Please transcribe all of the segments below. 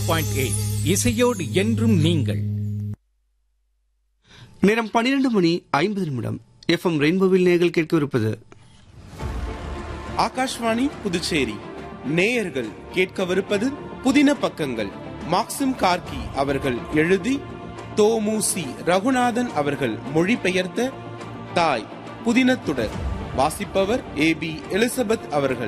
point eight இசையோடு என்றும் நீங்கள் நேரம் பன்னிரண்டு மணி ஐம்பது நிமிடம் எஃப்எம் ரெயின்போவில் நேர்கள் கேட்கவிருப்பது ஆகாஷ்வாணி புதுச்சேரி நேயர்கள் கேட்கவிருப்பது புதின பக்கங்கள் மாக்சிம் கார்கி அவர்கள் எழுதி தோமுசி ரகுநாதன் அவர்கள் மொழிபெயர்த்த தாய் புதினத்துடர் வாசிப்பவர் ஏ பி எலிசபெத் அவர்கள்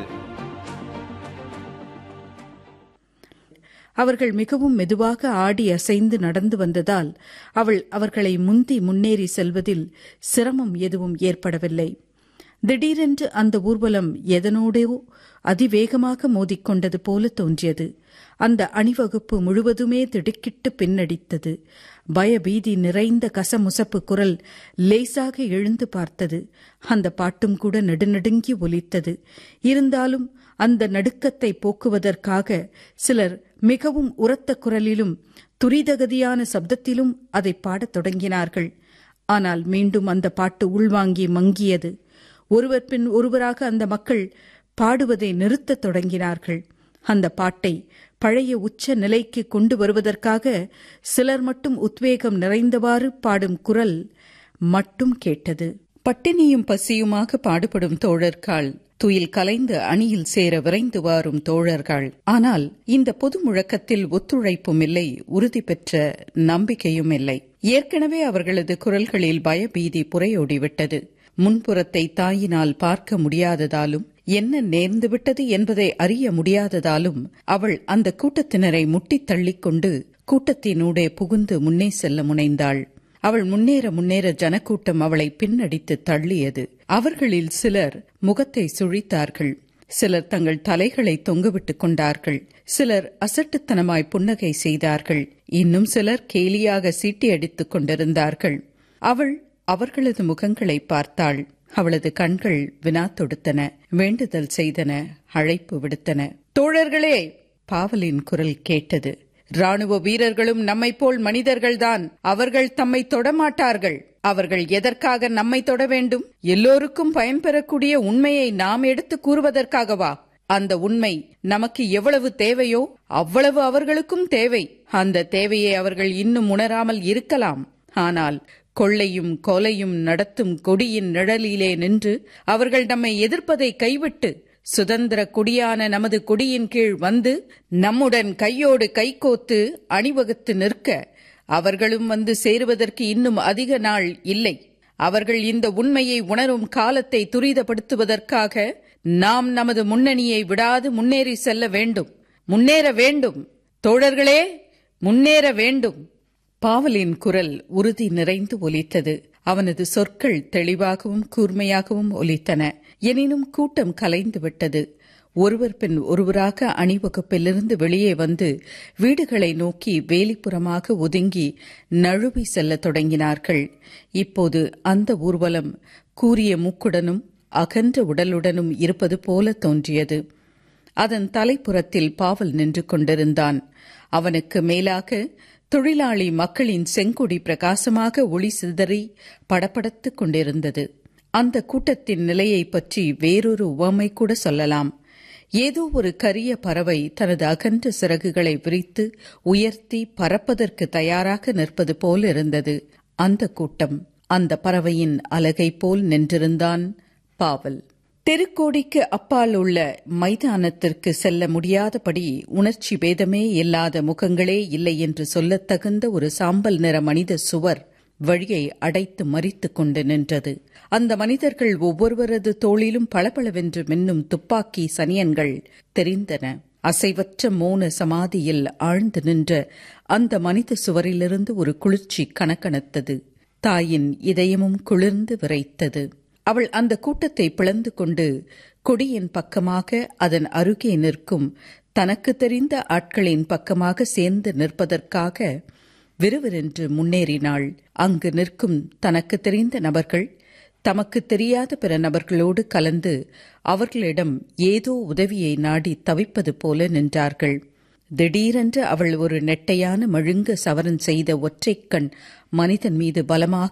அவர்கள் மிகவும் மெதுவாக ஆடி அசைந்து நடந்து வந்ததால் அவள் அவர்களை முந்தி முன்னேறி செல்வதில் சிரமம் எதுவும் ஏற்படவில்லை திடீரென்று அந்த ஊர்வலம் எதனோடோ அதிவேகமாக மோதிக்கொண்டது போல தோன்றியது அந்த அணிவகுப்பு முழுவதுமே திடுக்கிட்டு பின்னடித்தது பயபீதி நிறைந்த கசமுசப்பு குரல் லேசாக எழுந்து பார்த்தது அந்த பாட்டும் கூட நடுநடுங்கி ஒலித்தது இருந்தாலும் அந்த நடுக்கத்தை போக்குவதற்காக சிலர் மிகவும் உரத்த குரலிலும் துரிதகதியான சப்தத்திலும் அதை பாடத் தொடங்கினார்கள் ஆனால் மீண்டும் அந்த பாட்டு உள்வாங்கி மங்கியது ஒருவர் பின் ஒருவராக அந்த மக்கள் பாடுவதை நிறுத்தத் தொடங்கினார்கள் அந்த பாட்டை பழைய உச்ச நிலைக்கு கொண்டு வருவதற்காக சிலர் மட்டும் உத்வேகம் நிறைந்தவாறு பாடும் குரல் மட்டும் கேட்டது பட்டினியும் பசியுமாக பாடுபடும் தோழர்கள் துயில் கலைந்து அணியில் சேர விரைந்து வாரும் தோழர்கள் ஆனால் இந்த பொது முழக்கத்தில் ஒத்துழைப்பும் இல்லை உறுதி பெற்ற நம்பிக்கையும் இல்லை ஏற்கனவே அவர்களது குரல்களில் பயபீதி புரையோடிவிட்டது முன்புறத்தை தாயினால் பார்க்க முடியாததாலும் என்ன நேர்ந்துவிட்டது என்பதை அறிய முடியாததாலும் அவள் அந்த கூட்டத்தினரை முட்டித் தள்ளிக்கொண்டு கூட்டத்தினூடே புகுந்து முன்னே செல்ல முனைந்தாள் அவள் முன்னேற முன்னேற ஜனக்கூட்டம் அவளை பின்னடித்து தள்ளியது அவர்களில் சிலர் முகத்தை சுழித்தார்கள் சிலர் தங்கள் தலைகளை தொங்கவிட்டுக் கொண்டார்கள் சிலர் அசட்டுத்தனமாய் புன்னகை செய்தார்கள் இன்னும் சிலர் கேலியாக சீட்டியடித்துக் கொண்டிருந்தார்கள் அவள் அவர்களது முகங்களை பார்த்தாள் அவளது கண்கள் வினா தொடுத்தன வேண்டுதல் செய்தன அழைப்பு விடுத்தன தோழர்களே பாவலின் குரல் கேட்டது ராணுவ வீரர்களும் நம்மை போல் மனிதர்கள்தான் அவர்கள் தம்மை தொடமாட்டார்கள் அவர்கள் எதற்காக நம்மை தொட வேண்டும் எல்லோருக்கும் பயன்பெறக்கூடிய உண்மையை நாம் எடுத்து கூறுவதற்காகவா அந்த உண்மை நமக்கு எவ்வளவு தேவையோ அவ்வளவு அவர்களுக்கும் தேவை அந்த தேவையை அவர்கள் இன்னும் உணராமல் இருக்கலாம் ஆனால் கொள்ளையும் கொலையும் நடத்தும் கொடியின் நிழலிலே நின்று அவர்கள் நம்மை எதிர்ப்பதை கைவிட்டு சுதந்திர கொடியான நமது கொடியின் கீழ் வந்து நம்முடன் கையோடு கைகோத்து அணிவகுத்து நிற்க அவர்களும் வந்து சேருவதற்கு இன்னும் அதிக நாள் இல்லை அவர்கள் இந்த உண்மையை உணரும் காலத்தை துரிதப்படுத்துவதற்காக நாம் நமது முன்னணியை விடாது முன்னேறி செல்ல வேண்டும் முன்னேற வேண்டும் தோழர்களே முன்னேற வேண்டும் பாவலின் குரல் உறுதி நிறைந்து ஒலித்தது அவனது சொற்கள் தெளிவாகவும் கூர்மையாகவும் ஒலித்தன எனினும் கூட்டம் கலைந்து விட்டது ஒருவர் பின் ஒருவராக அணிவகுப்பிலிருந்து வெளியே வந்து வீடுகளை நோக்கி வேலிப்புறமாக ஒதுங்கி நழுவி செல்லத் தொடங்கினார்கள் இப்போது அந்த ஊர்வலம் கூரிய மூக்குடனும் அகன்ற உடலுடனும் இருப்பது போல தோன்றியது அதன் தலைப்புறத்தில் பாவல் நின்று கொண்டிருந்தான் அவனுக்கு மேலாக தொழிலாளி மக்களின் செங்கொடி பிரகாசமாக ஒளி சிதறி படபடத்துக் கொண்டிருந்தது அந்த கூட்டத்தின் நிலையை பற்றி வேறொரு உவமை கூட சொல்லலாம் ஏதோ ஒரு கரிய பறவை தனது அகன்ற சிறகுகளை விரித்து உயர்த்தி பறப்பதற்கு தயாராக நிற்பது போல் இருந்தது அந்த கூட்டம் அந்த பறவையின் அலகை போல் நின்றிருந்தான் பாவல் தெருக்கோடிக்கு அப்பால் உள்ள மைதானத்திற்கு செல்ல முடியாதபடி உணர்ச்சி பேதமே இல்லாத முகங்களே இல்லை என்று சொல்லத் தகுந்த ஒரு சாம்பல் நிற மனித சுவர் வழியை அடைத்து மறித்துக் கொண்டு நின்றது அந்த மனிதர்கள் ஒவ்வொருவரது தோளிலும் பளபளவென்று மின்னும் துப்பாக்கி சனியன்கள் தெரிந்தன அசைவற்ற மோன சமாதியில் ஆழ்ந்து நின்ற அந்த மனித சுவரிலிருந்து ஒரு குளிர்ச்சி கணக்கணத்தது தாயின் இதயமும் குளிர்ந்து விரைத்தது அவள் அந்த கூட்டத்தை பிளந்து கொண்டு கொடியின் பக்கமாக அதன் அருகே நிற்கும் தனக்கு தெரிந்த ஆட்களின் பக்கமாக சேர்ந்து நிற்பதற்காக விறுவிறென்று முன்னேறினாள் அங்கு நிற்கும் தனக்கு தெரிந்த நபர்கள் தமக்கு தெரியாத பிற நபர்களோடு கலந்து அவர்களிடம் ஏதோ உதவியை நாடி தவிப்பது போல நின்றார்கள் திடீரென்று அவள் ஒரு நெட்டையான மழுங்க சவரன் செய்த ஒற்றைக்கண் மனிதன் மீது பலமாக